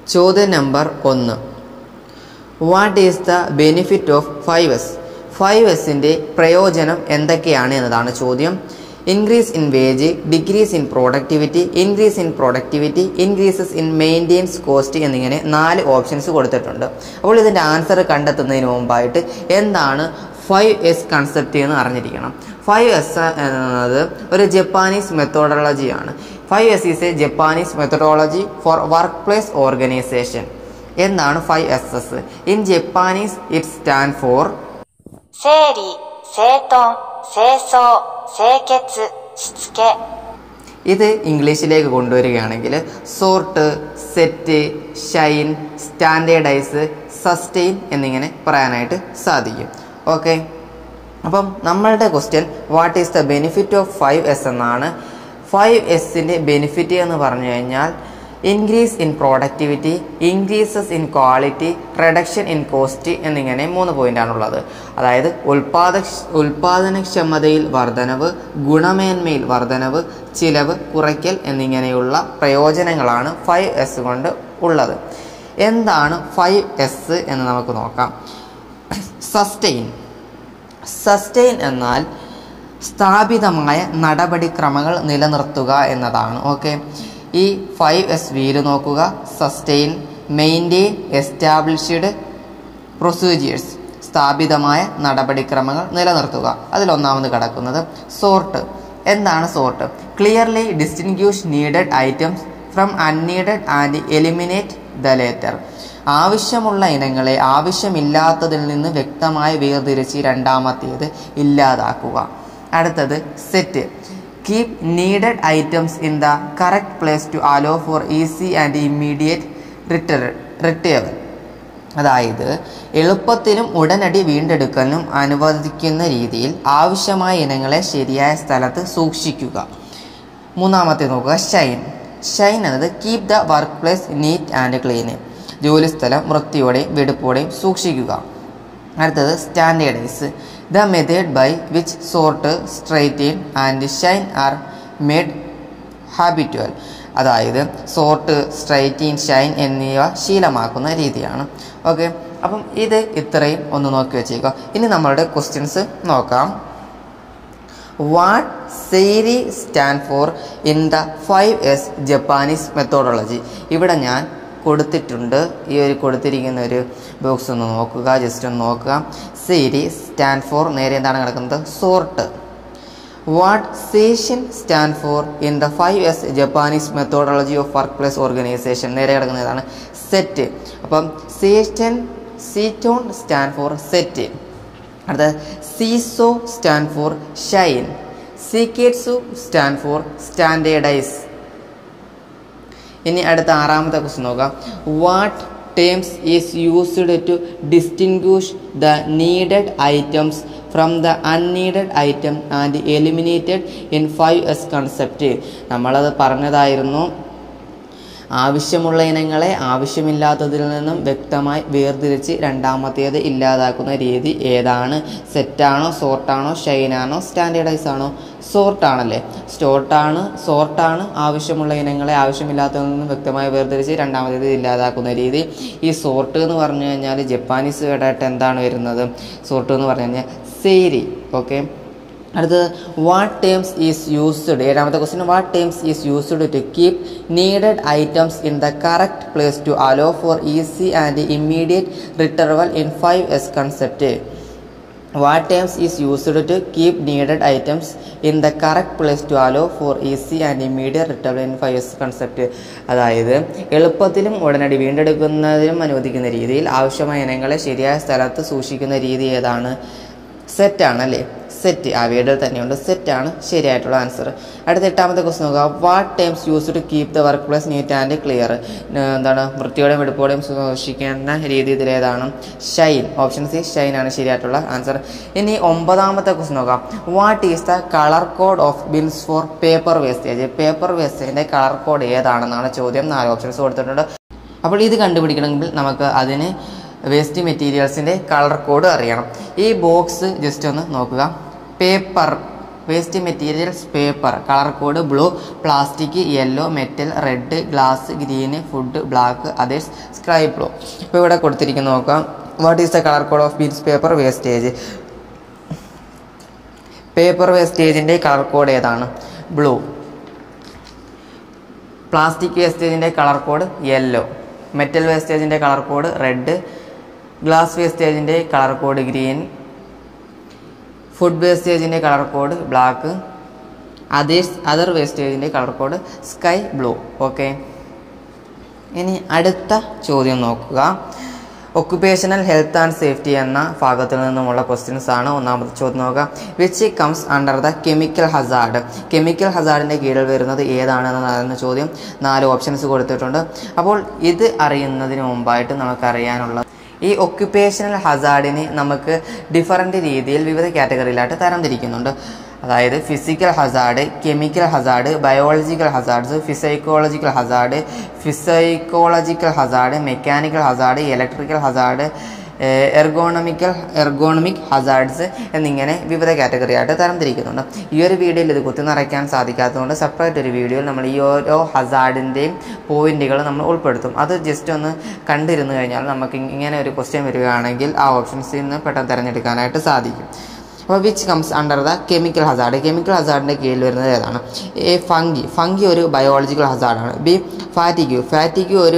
ചോദ്യം നമ്പർ ഒന്ന് what is the benefit of five S five എസിൻ്റെ പ്രയോജനം എന്തൊക്കെയാണ് എന്നതാണ് ചോദ്യം increase in wage decrease in productivity increase in productivity increases in maintains cost എന്നിങ്ങനെ നാല് ഓപ്ഷൻസ് കൊടുത്തിട്ടുണ്ട് അപ്പോൾ ഇതിൻ്റെ ആൻസർ കണ്ടെത്തുന്നതിന് മുമ്പായിട്ട് എന്താണ് ഫൈവ് എസ് കൺസെപ്റ്റ് എന്ന് അറിഞ്ഞിരിക്കണം ഫൈവ് എസ് എന്നത് ഒരു ജപ്പാനീസ് മെത്തോഡോളജിയാണ് five S is a Japanese methodology for work place organization എന്താണ് five S S in Japanese it stand for 整理、整頓、清掃、清潔、しつけ。 ഇത് ഇംഗ്ലീഷിലേക്ക് കൊണ്ടുവരികയാണെങ്കിൽ sort set shine standardize sustain എന്നിങ്ങനെ പറയാനായിട്ട് സാധിക്കും ഓക്കെ അപ്പം നമ്മളുടെ question what is the benefit of five S എന്നാണ് ഫൈവ് എസിൻ്റെ ബെനിഫിറ്റ് എന്ന് പറഞ്ഞു കഴിഞ്ഞാൽ increase in productivity increases in quality reduction in cost എന്നിങ്ങനെ മൂന്ന് പോയിൻ്റാണുള്ളത് അതായത് ഉൽപാദ ഉൽപാദനക്ഷമതയിൽ വർധനവ് ഗുണമേന്മയിൽ വർധനവ് ചിലവ് കുറയ്ക്കൽ എന്നിങ്ങനെയുള്ള പ്രയോജനങ്ങളാണ് ഫൈവ് എസ് കൊണ്ട് ഉള്ളത് എന്താണ് ഫൈവ് എസ് എന്ന് നമുക്ക് നോക്കാം സസ്റ്റെയിൻ സസ്റ്റെയിൻ എന്നാൽ സ്ഥാപിതമായ നടപടിക്രമങ്ങൾ നിലനിർത്തുക എന്നതാണ് ഓക്കെ ഈ ഫൈവ് എസ് വീല് നോക്കുക സസ്റ്റെയിൻ മെയിൻറ്റെയിൻ എസ്റ്റാബ്ലിഷ്ഡ് പ്രൊസീജിയേഴ്സ് സ്ഥാപിതമായ നടപടിക്രമങ്ങൾ നിലനിർത്തുക അതിലൊന്നാമത് കിടക്കുന്നത് സോർട്ട് എന്താണ് sort clearly distinguish needed items from unneeded and eliminate the later ആവശ്യമുള്ള ഇനങ്ങളെ ആവശ്യമില്ലാത്തതിൽ നിന്ന് വ്യക്തമായി വേർതിരിച്ച് രണ്ടാമത്തേത് ഇല്ലാതാക്കുക അടുത്തത് set keep needed items in the correct place to allow for easy and immediate റിട്ടർ റിട്ടേവൽ അതായത് എളുപ്പത്തിനും ഉടനടി വീണ്ടെടുക്കലിനും അനുവദിക്കുന്ന രീതിയിൽ ആവശ്യമായ ഇനങ്ങളെ ശരിയായ സ്ഥലത്ത് സൂക്ഷിക്കുക മൂന്നാമത്തെ നോക്കുക ഷൈൻ ഷൈൻ എന്നത് keep the workplace neat and clean ജോലിസ്ഥലം വൃത്തിയോടെയും വെടുപ്പോടെയും സൂക്ഷിക്കുക അടുത്തത് standardise the method by which sort straighten and shine are made habitual അതായത് സോർട്ട് സ്ട്രൈറ്റീൻ ഷൈൻ എന്നിവ ശീലമാക്കുന്ന രീതിയാണ് ഓക്കെ അപ്പം ഇത് ഇത്രയും ഒന്ന് നോക്കി വെച്ചേക്കുക ഇനി നമ്മളുടെ ക്വസ്റ്റ്യൻസ് നോക്കാം വാട്ട് സെയ്രി stand for in the five S Japanese methodology ഇവിടെ ഞാൻ കൊടുത്തിട്ടുണ്ട് ഈ ഒരു കൊടുത്തിരിക്കുന്ന ഒരു ബോക്സ് ഒന്ന് നോക്കുക ജസ്റ്റ് ഒന്ന് നോക്കുക സെയ്രി സ്റ്റാൻഡ് ഫോർ നേരെ എന്താണ് കിടക്കുന്നത് സോർട്ട് വാട്ട് സേഷ്യൻ stand for in the five S Japanese methodology of work place organisation നേരെ കിടക്കുന്നതാണ് സെറ്റ് അപ്പം സേഷ്യൻ സീറ്റോൺ സ്റ്റാൻഡ് ഫോർ സെറ്റ് അടുത്ത സീസോ സ്റ്റാൻഡ് ഫോർ ഷൈൻ സീക്കേറ്റ്സു സ്റ്റാൻഡ് ഫോർ സ്റ്റാൻഡേർഡൈസ് ഇനി അടുത്ത ആറാമത്തെ ക്വസ്റ്റ്യൻ നോക്കാം what terms is used to distinguish the needed items from the unneeded item and eliminated in five S concept നമ്മളത് പറഞ്ഞതായിരുന്നു ആവശ്യമുള്ള ഇനങ്ങളെ ആവശ്യമില്ലാത്തതിൽ നിന്നും വ്യക്തമായി വേർതിരിച്ച് രണ്ടാമത്തേത് ഇല്ലാതാക്കുന്ന രീതി ഏതാണ് സെറ്റാണോ സോർട്ടാണോ ഷൈനാണോ സ്റ്റാൻഡേർഡൈസ് ആണോ സോർട്ടാണല്ലേ സ്റ്റോർട്ടാണ് സോർട്ടാണ് ആവശ്യമുള്ള ഇനങ്ങളെ ആവശ്യമില്ലാത്തതിൽ നിന്നും വ്യക്തമായി വേർതിരിച്ച് രണ്ടാമത്തേത് ഇല്ലാതാക്കുന്ന രീതി ഈ സോർട്ട് എന്ന് പറഞ്ഞു കഴിഞ്ഞാൽ ജപ്പാനീസ് വേർഡായിട്ട് എന്താണ് വരുന്നത് സോർട്ട് എന്ന് പറഞ്ഞു കഴിഞ്ഞാൽ സേരി ഓക്കെ അടുത്തത് വാട്ട് ടേംസ് ഈസ് യൂസ്ഡ് ഏഴാമത്തെ question what terms is used to keep needed items in the correct place to allow for easy and immediate retrieval in five S concept what terms is used to keep needed items in the correct place to allow for easy and immediate retrieval in five S concept അതായത് എളുപ്പത്തിലും ഉടനടി വീണ്ടെടുക്കുന്നതിനും അനുവദിക്കുന്ന രീതിയിൽ ആവശ്യമായ ഇനങ്ങളെ ശരിയായ സ്ഥലത്ത് സൂക്ഷിക്കുന്ന രീതി ഏതാണ് സെറ്റാണ് അല്ലേ സെറ്റ് ആ വീഡിയോയിൽ തന്നെയുണ്ട് സെറ്റാണ് ശരിയായിട്ടുള്ള ആൻസർ അടുത്ത എട്ടാമത്തെ ക്വസ്റ്റ്യൻ നോക്കുക what times use to keep the workplace neat and clear എന്താണ് വൃത്തിയോടെയും വെടുപ്പോടെയും സൂക്ഷിക്കുന്ന രീതി ഇതിലേതാണ് ഷൈൻ ഓപ്ഷൻ സി ഷൈൻ ആണ് ശരിയായിട്ടുള്ള ആൻസർ ഇനി ഒമ്പതാമത്തെ ക്വസ്റ്റ്യൻ നോക്കാം what is the colour code of bills for paper wastage paper വേസ്റ്റേജിൻ്റെ കളർ കോഡ് ഏതാണെന്നാണ് ചോദ്യം നാല് ഓപ്ഷൻസ് കൊടുത്തിട്ടുണ്ട് അപ്പോൾ ഇത് കണ്ടുപിടിക്കണമെങ്കിൽ നമുക്ക് അതിന് വേസ്റ്റ് മെറ്റീരിയൽസിൻ്റെ കളർ കോഡ് അറിയണം ഈ ബോക്സ് ജസ്റ്റ് ഒന്ന് നോക്കുക paper waste materials paper colour code blue plastic yellow metal red glass green food black others sky blue ഇപ്പോൾ ഇവിടെ കൊടുത്തിരിക്കുന്ന നോക്കാം what is the colour code of beans paper wastage paper വേസ്റ്റേജിൻ്റെ colour code ഏതാണ് blue plastic വേസ്റ്റേജിൻ്റെ colour code yellow metal വേസ്റ്റേജിൻ്റെ colour code red glass വേസ്റ്റേജിൻ്റെ colour code green food വേസ്റ്റേജിൻ്റെ colour code black others other വേസ്റ്റേജിൻ്റെ colour code sky blue okay ഇനി അടുത്ത ചോദ്യം നോക്കുക ഒക്കുപേഷണൽ ഹെൽത്ത് ആൻഡ് സേഫ്റ്റി എന്ന ഭാഗത്തിൽ നിന്നുമുള്ള ക്വസ്റ്റ്യൻസ് ആണ് ഒന്നാമത്തെ ചോദ്യം നോക്കുക which comes under the chemical hazard chemical ഹസാർഡിൻ്റെ കീഴിൽ വരുന്നത് ഏതാണെന്നതാണ് ചോദ്യം നാല് ഓപ്ഷൻസ് കൊടുത്തിട്ടുണ്ട് അപ്പോൾ ഇത് അറിയുന്നതിന് മുമ്പായിട്ട് നമുക്കറിയാനുള്ള ഈ ഒക്യുപ്പേഷണൽ ഹസാർഡിനെ നമുക്ക് ഡിഫറൻറ്റ് രീതിയിൽ വിവിധ കാറ്റഗറിയിലായിട്ട് തരംതിരിക്കുന്നുണ്ട് അതായത് physical hazard chemical hazard biological hazards psychological hazard psychological hazard mechanical hazard electrical hazard ergonomical ergonomic hazards എന്നിങ്ങനെ വിവിധ കാറ്റഗറി ആയിട്ട് തരംതിരിക്കുന്നുണ്ട് ഈ ഒരു വീഡിയോയിൽ ഇത് കുത്തി നിറയ്ക്കാൻ സാധിക്കാത്തതുകൊണ്ട് സെപ്പറേറ്റ് ഒരു വീഡിയോയിൽ നമ്മൾ ഈ ഓരോ ഹസാർഡിൻ്റെയും പോയിന്റുകൾ നമ്മൾ ഉൾപ്പെടുത്തും അത് ജസ്റ്റ് ഒന്ന് കണ്ടിരുന്നു കഴിഞ്ഞാൽ നമുക്ക് ഇങ്ങനെ ഒരു ക്വസ്റ്റ്യൻ വരികയാണെങ്കിൽ ആ ഓപ്ഷൻസിൽ നിന്ന് പെട്ടെന്ന് തിരഞ്ഞെടുക്കാനായിട്ട് സാധിക്കും അപ്പോൾ which comes under the chemical hazard chemical ഹസാർഡിൻ്റെ കീഴിൽ വരുന്നത് ഏതാണ് എ ഫംഗി ഫംഗി ഒരു ബയോളജിക്കൽ ഹസാർഡാണ് ബി ഫാറ്റിക്യൂ ഫാറ്റിക്യൂ ഒരു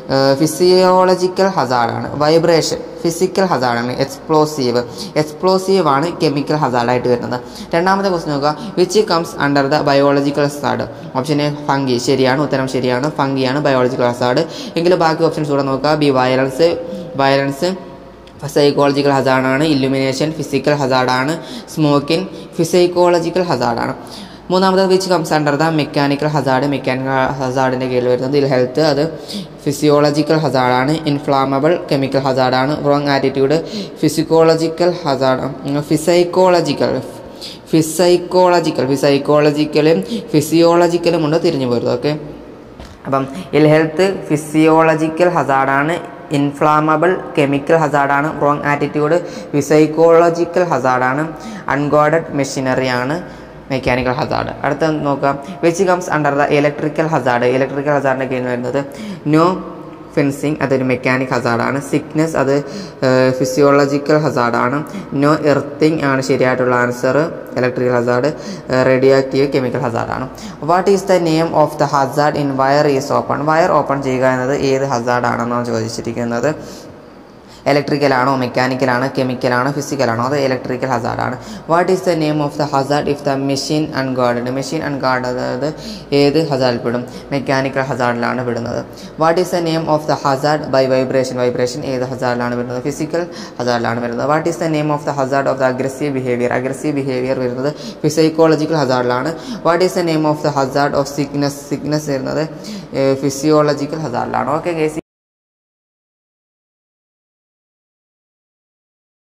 ഫിസിയോളജിക്കൽ ഹസാർഡാണ് വൈബ്രേഷൻ ഫിസിക്കൽ ഹസാർഡാണ് എക്സ്പ്ലോസീവ് എക്സ്പ്ലോസീവ് ആണ് കെമിക്കൽ ഹസാർഡായിട്ട് വരുന്നത് രണ്ടാമത്തെ ക്വസ്റ്റ്യൻ നോക്കുക which comes under the biological hazard option A fungi ശരിയാണ് ഉത്തരം ശരിയാണ് ഫംഗിയാണ് ബയോളജിക്കൽ ഹസാർഡ് എങ്കിൽ ബാക്കി ഓപ്ഷൻസ് കൂടെ നോക്കുക ബി വയലൻസ് വയലൻസ് സൈക്കോളജിക്കൽ ഹസാർഡാണ് ഇല്ലുമിനേഷൻ ഫിസിക്കൽ ഹസാർഡാണ് സ്മോക്കിംഗ് ഫിസൈക്കോളജിക്കൽ ഹസാർഡാണ് മൂന്നാമത് which comes under the mechanical hazard mechanical ഹസാർഡിൻ്റെ കീഴിൽ വരുന്നത് ഇൽ ഹെൽത്ത് അത് ഫിസിയോളജിക്കൽ ഹസാർഡാണ് ഇൻഫ്ലാമബിൾ കെമിക്കൽ ഹസാർഡാണ് wrong attitude psychological hazard psychological psychological ഫിസൈക്കോളജിക്കലും ഫിസിയോളജിക്കലും ഉണ്ട് തിരിഞ്ഞു പോരുത് ഓക്കെ അപ്പം ഇൽ ഹെൽത്ത് ഫിസിയോളജിക്കൽ ഹസാർഡാണ് ഇൻഫ്ലാമബിൾ കെമിക്കൽ ഹസാർഡാണ് റോങ് ആറ്റിറ്റ്യൂഡ് ഫിസൈക്കോളജിക്കൽ ഹസാർഡാണ് അൺഗോഡഡ് മെഷീനറിയാണ് മെക്കാനിക്കൽ ഹസാർഡ് അടുത്ത നോക്കാം which comes under the electrical Hazard electrical ഹസാർഡിൻ്റെ കീഴിൽ വരുന്നത് നോ ഫെൻസിങ് അതൊരു മെക്കാനിക് ഹസാർഡാണ് സിക്നെസ് അത് ഫിസിയോളജിക്കൽ ഹസാർഡാണ് നോ എർത്തിങ് ആണ് ശരിയായിട്ടുള്ള answer electrical hazard radioactive chemical ഹസാർഡാണ് what is the name of the hazard in wire is open wire open ചെയ്യുക എന്നത് ഏത് ഹസാർഡാണെന്നാണ് ചോദിച്ചിരിക്കുന്നത് ഇലക്ട്രിക്കലാണോ മെക്കാനിക്കലാണോ കെമിക്കലാണോ ഫിസിക്കലാണോ അത് ഇലക്ട്രിക്കൽ ഹസാർഡാണ് what is the name of the hazard if the machine unguarded machine unguard അതായത് ഏത് ഹസാർഡിൽ പെടും മെക്കാനിക്കൽ ഹസാർഡിലാണ് വിടുന്നത് what is the name of the hazard by vibration vibration ഏത് ഹസാർഡിലാണ് വരുന്നത് ഫിസിക്കൽ ഹസാർഡിലാണ് വരുന്നത് what is the name of the hazard of the aggressive behaviour aggressive behaviour വരുന്നത് ഫിസൈക്കോളജിക്കൽ ഹസാർഡിലാണ് what is the name of the hazard of sickness sickness വരുന്നത് physiological ഹസാർഡിലാണ് okay guys